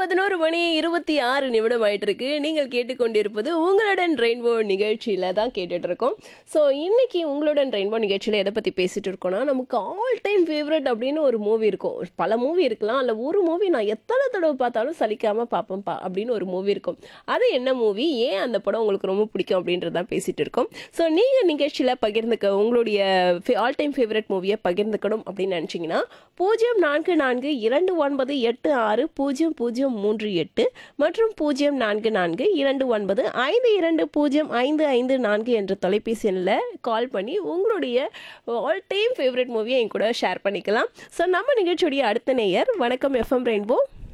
பதினோரு மணி இருபத்தி ஆறு நிமிடம் ஆயிட்டு இருக்கு நீங்கள் கேட்டுக்கொண்டிருப்பது உங்களுடன் ரெயின்போ நிகழ்ச்சியில தான் கேட்டுட்டு இருக்கோம் ஸோ இன்னைக்கு உங்களுடன் ரெயின்போ நிகழ்ச்சியில எதை பத்தி பேசிட்டு இருக்கோம்னா நமக்கு ஆல் டைம் ஃபேவரட் அப்படின்னு ஒரு மூவி இருக்கும் பல மூவி இருக்கலாம் அல்ல ஒரு மூவி நான் எத்தனை தடவை பார்த்தாலும் சலிக்காம பார்ப்பேன்ப்பா அப்படின்னு ஒரு மூவி இருக்கும் அது என்ன மூவி ஏன் அந்த படம் உங்களுக்கு ரொம்ப பிடிக்கும் அப்படின்றதான் பேசிட்டு இருக்கோம் ஸோ நீங்க நிகழ்ச்சியில பகிர்ந்துக்க உங்களுடைய ஆல் டைம் ஃபேவரட் மூவியை பகிர்ந்துக்கணும் அப்படின்னு நினைச்சீங்கன்னா பூஜ்ஜியம் நான்கு நான்கு இரண்டு ஒன்பது எட்டு ஆறு பூஜ்ஜியம் பூஜ்ஜியம் மூன்று எட்டு மற்றும் பூஜ்ஜியம் நான்கு நான்கு இரண்டு ஒன்பது ஐந்து இரண்டு பூஜ்ஜியம் ஐந்து ஐந்து நான்கு என்ற தொலைபேசி எண்ணில் கால் பண்ணி உங்களுடைய ஆல் டைம் ஃபேவரட் மூவியை என் கூட ஷேர் பண்ணிக்கலாம் ஸோ நம்ம நிகழ்ச்சியுடைய அடுத்த நேயர் வணக்கம் எஃப்எம் ரெயின்போ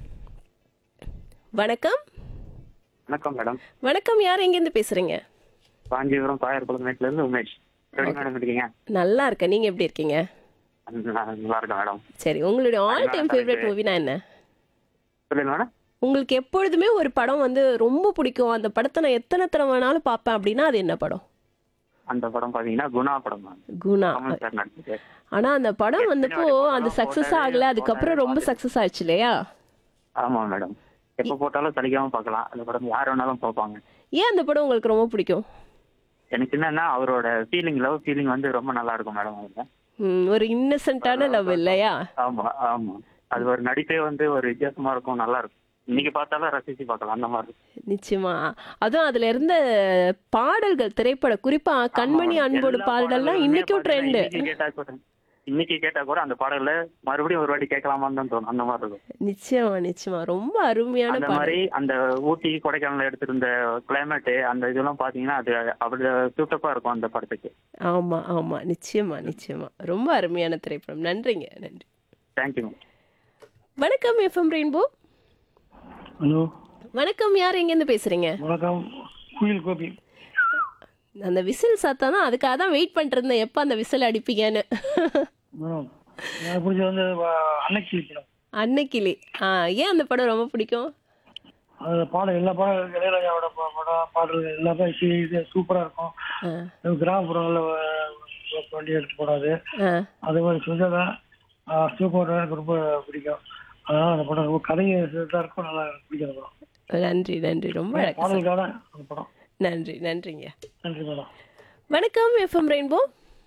வணக்கம் வணக்கம் மேடம் வணக்கம் யார் எங்கேருந்து பேசுறீங்க காஞ்சிபுரம் பாயர்குளம் மேட்ல இருந்து உமேஷ் எப்படி மேடம் இருக்கீங்க நல்லா இருக்கேன் நீங்க எப்படி இருக்கீங்க நான் நல்லா இருக்கேன் மேடம் சரி உங்களுடைய ஆல் டைம் ஃபேவரட் மூவினா என்ன சொல்லுங்க மேடம் உங்களுக்கு எப்பொழுதுமே ஒரு படம் வந்து ரொம்ப பிடிக்கும் அந்த படத்தை நான் எத்தனை தடவை வேணாலும் பார்ப்பேன் அப்படின்னா அது என்ன படம் அந்த படம் பாத்தீங்கன்னா குணா படம் மேம் குணா கமல் சார் நடிச்சது ஆனா அந்த படம் வந்தப்போ அது சக்சஸ் ஆகல அதுக்கப்புறம் ரொம்ப சக்சஸ் ஆச்சு இல்லையா ஆமா மேடம் எப்ப போட்டாலும் சலிக்காம பார்க்கலாம் அந்த படம் யார் வேணாலும் பார்ப்பாங்க ஏன் அந்த படம் உங்களுக்கு ரொம்ப பிடிக்கும் எனக்கு என்னன்னா அவரோட ஃபீலிங் லவ் ஃபீலிங் வந்து ரொம்ப நல்லா இருக்கும் மேடம் அதுல ம், ஒரு இன்னசென்ட்டான லவ் இல்லையா ஆமா ஆமா அது ஒரு நடிப்பே வந்து ஒரு வித்தியாசமா இருக்கும் நல்லா இருக்கும் இன்னைக்கு பார்த்தாலும் ரசிச்சு பார்க்கலாம் அந்த மாதிரி இருக்கும். நிச்சயமா அதுவும் அதுல இருந்த பாடல்கள் திரைப்பட குறிப்பா கண்மணி ஆமா, அன்போடு எல்லா பாடல்லாம் பாடல்களுமே இன்னைக்கும் ட்ரெண்ட் பாத்தீங்கன்னா இன்னைக்கு கேட்டா கூட இன்னைக்கு கேட்டா கூட அந்த பாடல்ல மறுபடியும் ஒரு வாட்டி கேட்கலாமான்னு தான் தோணும் அந்த மாதிரி இருக்கும் நிச்சயமா நிச்சயமா ரொம்ப அருமையான அந்த பாடல் மாதிரி அந்த ஊட்டி கொடைக்கானல் எடுத்திருந்த கிளைமேட் அந்த இதெல்லாம் பாத்தீங்கன்னா அது அப்படி சூட்டப்பா இருக்கும் அந்த படத்துக்கு ஆமா ஆமா நிச்சயமா நிச்சயமா ரொம்ப அருமையான திரைப்படம் நன்றிங்க நன்றி தேங்க்யூ வணக்கம் எஃப்எம் ரெயின்போ ஹலோ வணக்கம் யார் எங்கேருந்து பேசுறீங்க வணக்கம் குயில் கோபி அந்த விசில் சத்தம் தான் அதுக்காக தான் வெயிட் பண்ணிட்டு இருந்தேன் எப்போ அந்த விசில் அடிப்பீங்கன்னு மேடம் எனக்கு பிடிச்சது வந்து வ- அன்னைக்கு படம் அன்னைக்கிளி ஆ ஏன் அந்த படம் ரொம்ப பிடிக்கும் அது பாடம் எல்லா பாடம் இளையராஜாவோட பா- படம் பாடல்கள் எல்லாமே சி- இது சூப்பராக இருக்கும் ஆ, அது கிராமப்புறங்களில் வண்டி எடுத்து போடாது ஆ, அதே மாதிரி சுஜாதா சூப்பர் எனக்கு ரொம்ப பிடிக்கும் அதனால அந்த படம் ரொம்ப கதையை தான் இருக்கும் நல்லா எனக்கு பிடிக்கும் அந்த படம் நன்றி நன்றி ரொம்ப அழகா சொன்னீங்க. பாடலுக்காக அந்த படம் நன்றி நன்றிங்க நன்றி மேடம் வணக்கம் எஃப்எம் ரெயின்போ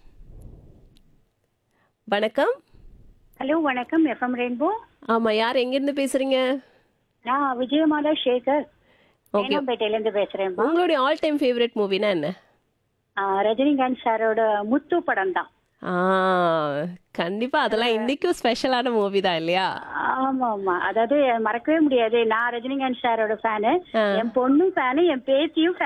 வணக்கம் ஹலோ வணக்கம் எஃப்எம் ரெயின்போ ஆமா யார் எங்கேருந்து பேசுறீங்க நான் விஜயமாலா சேகர் ஓகே சேனம்பேட்டையில இருந்து பேசுறேன் உங்களுடைய ஆல் டைம் ஃபேவரட் மூவினா என்ன ரஜினிகாந்த் சாரோட முத்து படம் தான் ஆ கண்டிப்பா அதெல்லாம் இன்னைக்கும் ஸ்பெஷலான மூவி தான் இல்லையா ஆமா ஆமா அதாவது மறக்கவே முடியாது நான் ரஜினிகாந்த் சாரோட ஃபேனு ஆ. என் பொண்ணும் ஃபேனு என் பேத்தியும்